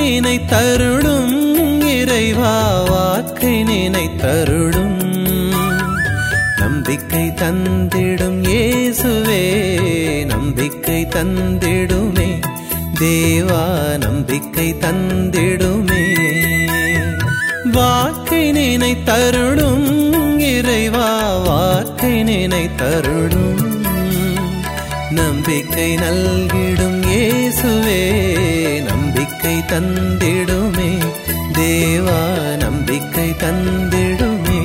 நினை தருடும் இறைவா வாக்கை நினை தருடும் நம்பிக்கை தந்திடும் இயேசுவே நம்பிக்கை தந்திடுமே தேவா நம்பிக்கை தந்திடுமே வாக்கை நினை தருடும் இறைவா வாக்கை நினை தருடும் நம்பிக்கை நல்கிடும் இயேசுவே நம்பிக்கை தந்திடுமே தேவா நம்பிக்கை தந்திடுமே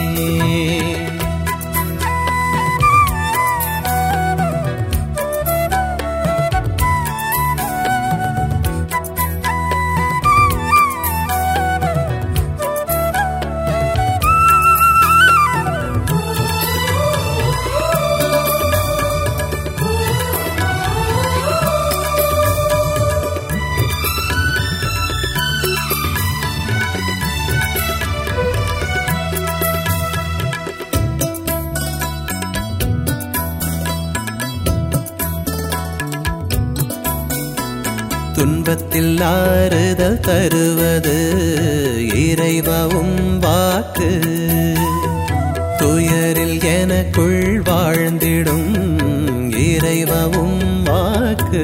துன்பத்தில் ஆறுதல் தருவது இறைவவும் வாக்கு துயரில் எனக்குள் வாழ்ந்திடும் இறைவவும் வாக்கு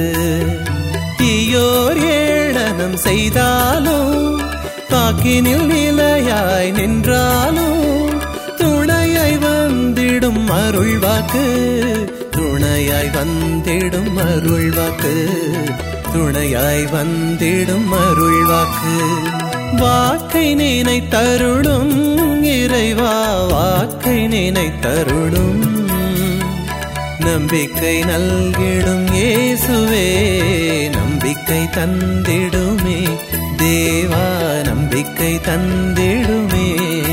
தீயோர் ஏளனம் செய்தாலும் தாக்கினில் நிலையாய் நின்றாலும் துணையாய் வந்திடும் அருள் வாக்கு துணையாய் வந்திடும் அருள் வாக்கு துணையாய் வந்திடும் அருள் வாக்கு வாக்கை நினை தருடும் இறைவா வாக்கை நினை தருடும் நம்பிக்கை நல்கிடும் இயேசுவே நம்பிக்கை தந்திடுமே தேவா நம்பிக்கை தந்திடுமே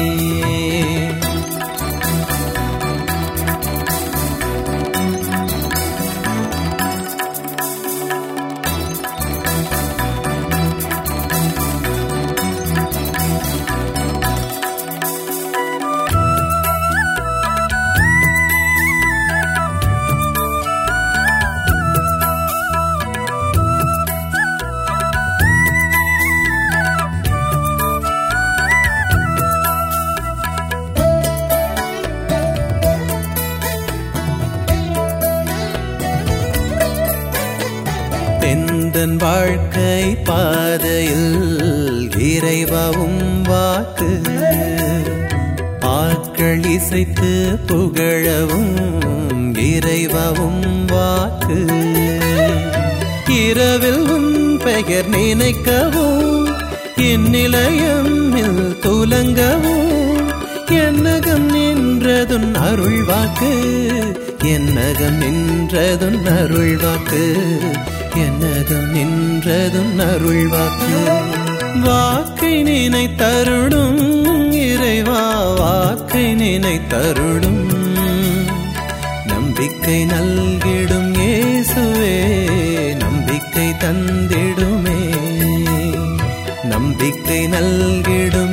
பெந்தன் வாழ்க்கை பாதையில் இறைவவும் வாக்கு ஆட்கள் இசைத்து புகழவும் இறைவவும் வாக்கு இரவில் உன் பெயர் நினைக்கவும் என் நிலையம்மில் துலங்கவும் என்னகம் நின்றதுன் அருள் வாக்கு என்னகம் நின்றதுன் அருள் வாக்கு என்னகம் நின்றதுன் அருள் வாக்கு வாக்கை நினை தருடும் இறைவா வாக்கை நினை தருடும் நம்பிக்கை நல்கிடும் இயேசுவே நம்பிக்கை தந்திடுமே நம்பிக்கை நல்கிடும்